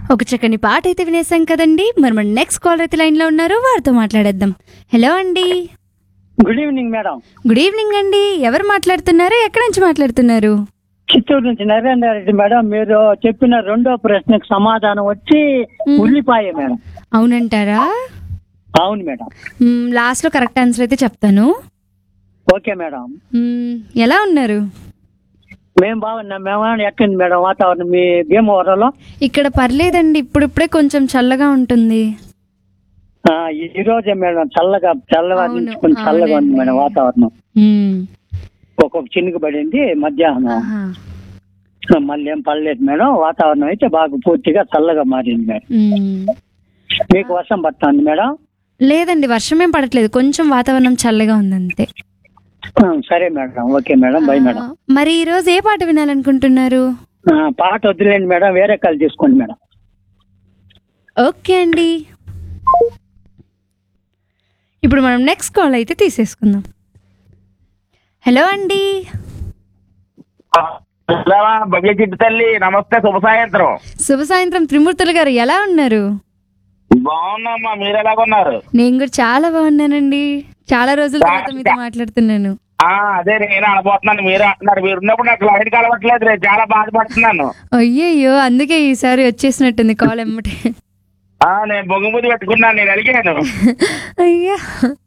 ఒక చక్కని పాట అయితే వినేసాం కదండి మరి మన నెక్స్ట్ కాలర్ అయితే లైన్ లో ఉన్నారు వారితో మాట్లాడేద్దాం హలో అండి good evening madam good evening అండి ఎవరు మాట్లాడుతున్నారు ఎక్కడి నుంచి మాట్లాడుతున్నారు చిత్తూరు నుంచి నరేంద్ర రెడ్డి మేడం మీరు చెప్పిన రెండో ప్రశ్నకు సమాధానం వచ్చి మ్మ్. ఉల్లిపాయ మేడం అవునంటారా అవును మేడం మ్మ్, లాస్ట్ లో కరెక్ట్ ఆన్సర్ అయితే చెప్తాను ఓకే మేడం మ్మ్, ఎలా ఉన్నారు మేము బాగున్నాం మేము ఎక్కింది మేడం వాతావరణం మీ భీమవరంలో ఇక్కడ పర్లేదండి ఇప్పుడిప్పుడే కొంచెం చల్లగా ఉంటుంది ఆ, ఈ రోజే మేడం చల్లగా చల్లగా అవును, నుంచి కొంచెం చల్లగా ఉంది అవునండి. మేడం వాతావరణం మ్మ్, ఒక్కొక్క చినుకు పడింది మధ్యాహ్నం ఆహా. మళ్ళీ ఏం పడలేదు మేడం వాతావరణం అయితే బాగా పూర్తిగా చల్లగా మారింది మేడం మ్మ్. మీకు వర్షం పడుతుంది మేడం లేదండి వర్షం ఏం పడట్లేదు కొంచెం వాతావరణం చల్లగా ఉంది అంతే ఆ, సరే madam okay madam bye madam ఆ, మరి ఈ రోజు ఏ పాట వినాలనుకుంటున్నారు ఆ, పాట వదిలేండి మేడం వేరే కాల్ తీసుకోండి మేడం ఓకే అండి ఇప్పుడు మనం నెక్స్ట్ కాల్ అయితే తీసేసుకుందాం హలో అండి హలో భవ్య చిట్టు తల్లి నమస్తే శుభ సాయంత్రం శుభ సాయంత్రం త్రిమూర్తులు గారు ఎలా ఉన్నారు బాగున్నామ్మా మీరు ఎలాగున్నారు నేను కూడా చాలా బాగున్నానండి చాలా రోజుల తర్వాత మీతో మాట్లాడుతున్నాను ఆ అదే నేను అనబోతున్నాను మీరు అంటున్నారు మీరు ఉన్నప్పుడు నాకు లైట్ కలవట్లేదు నేను చాలా బాధపడుతున్నాను అయ్యయ్యో అందుకే ఈసారి వచ్చేసినట్టుంది కాల్ ఎమ్మటే ఆ నేను బొంగుమూతి పెట్టుకున్నాను నేను అడిగాను అయ్యా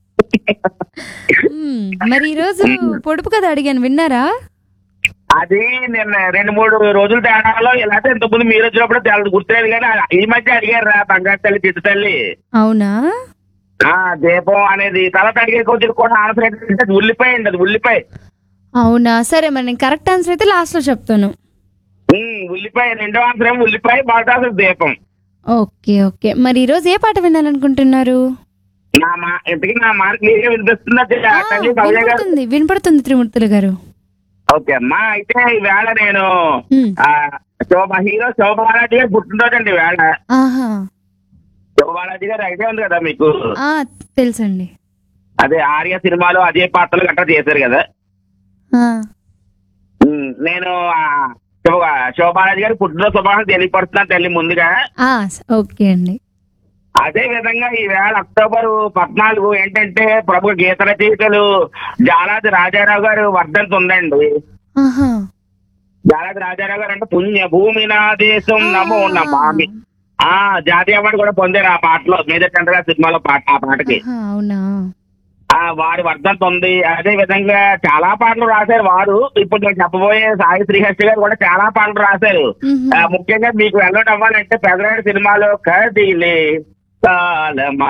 మ్మ్, మరి ఈరోజు పొడుపు కథ అడిగాను విన్నారా అది నిన్న రెండు మూడు రోజుల తేడాలో ఇలాంటి ఇంతకుముందు మీరు వచ్చినప్పుడు తెలదు గుర్తులేదు కానీ ఈ మధ్య అడిగారు రా బంగారు తల్లి చిట్టు తల్లి అవునా ఆ దీపం అనేది తల తడిగే కొద్ది కూడా ఆన్సర్ ఏంటంటే అది ఉల్లిపాయ అండి అది ఉల్లిపాయ అవునా సరే మరి నేను కరెక్ట్ ఆన్సర్ అయితే లాస్ట్ లో చెప్తాను ఉమ్, ఉల్లిపాయ రెండో ఆన్సర్ ఏమో ఉల్లిపాయ మొదటి ఆన్సర్ దీపం ఓకే ఓకే మరి ఈరోజు ఏ పాట వినాలనుకుంటున్నారు నా మా ఇంతకీ నా మార్క్ క్లియర్గా వినిపిస్తుందా ఆ, తల్లి భవ్య గారు వినపడుతుంది వినపడుతుంది త్రిమూర్తులు గారు ఓకే అమ్మా అయితే ఈవేళ నేను మ్మ్. ఆ, శోభ హీరో శోభారాజు గారు పుట్టినరోజు అండి ఈవేళ ఆహా శోభారాజు గారు ఐడియా ఉంది కదా మీకు ఆ, తెలుసండి అదే ఆర్య సినిమాలో అదే పాత్రలు గట్రా చేశారు కదా ఆ, ఉమ్, నేను ఆ, శోభ శోభారాజు గారు పుట్టినరోజు శుభాకాంక్షలు తెలియపరుస్తున్నాను తల్లి ముందుగా ఆ, ఓకే అండి అదే విధంగా ఈ వేళ అక్టోబర్ పద్నాలుగు ఏంటంటే ప్రముఖ గీత రచయితలు జాలాది రాజారావు గారు వర్ధంతి ఉందండి ఆహా జాలాది రాజారావు గారు అంటే పుణ్య భూమి నా దేశం నమో నమామి ఆ జాతీయ అవార్డు కూడా పొందారు ఆ పాటలో మేజర్ చంద్ర సినిమాలో పాట ఆ పాటకి ఆహా, అవునా ఆ వారి వర్ధంతి ఉంది అదే విధంగా చాలా పాటలు రాశారు వారు ఇప్పుడు నేను చెప్పబోయే సాయి శ్రీహర్షి గారు కూడా చాలా పాటలు రాశారు మ్మ్. ఆ, ముఖ్యంగా మీకు వెళ్ళడం అవ్వాలంటే పెదరాడి సినిమాలో కదిలే కాలమా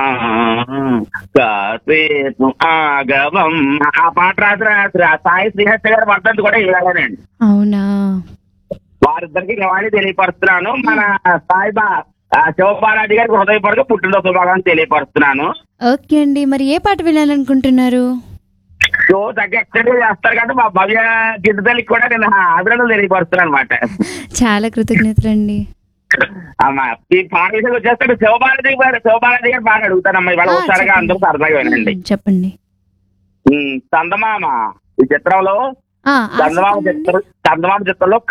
కాసేపు ఆగవం ఆ పాట రాసిన శ్రీ- సాయి శ్రీహర్షి గారి వర్ధంతి కూడా ఇవ్వాలండి అవునా వారిద్దరికి నివాళి తెలియపరుస్తున్నాను మన సాయిబా ఆ, శివబాలాజీ గారికి హృదయపూర్వక పుట్టినరోజు శుభాకాంక్షలు తెలియపరుస్తున్నాను ఓకే అండి మరి ఏ పాట వినాలనుకుంటున్నారు షో తగ్గ ఎక్సైట్ చేస్తారు కాబట్టి మా భవ్య గిద్దలకి కూడా నేను అభినందనలు తెలియపరుస్తున్నాను అనమాట చాలా కృతజ్ఞతలండి అమ్మా ఈ పాట విషయానికి వచ్చేస్తే శివబాలాజీ గారు శివబాలాజీ గారు బాగా అడుగుతానమ్మా ఇవాళ ఆ, ఒకసారిగా చెప్పండి. అందరూ సరదాగా వినండి మ్మ్, చెప్పండి ఉమ్, చందమామ ఈ చిత్రంలో ఆ, ఆ చందమామ చెప్పండి. చిత్రం చందమామ చిత్రంలో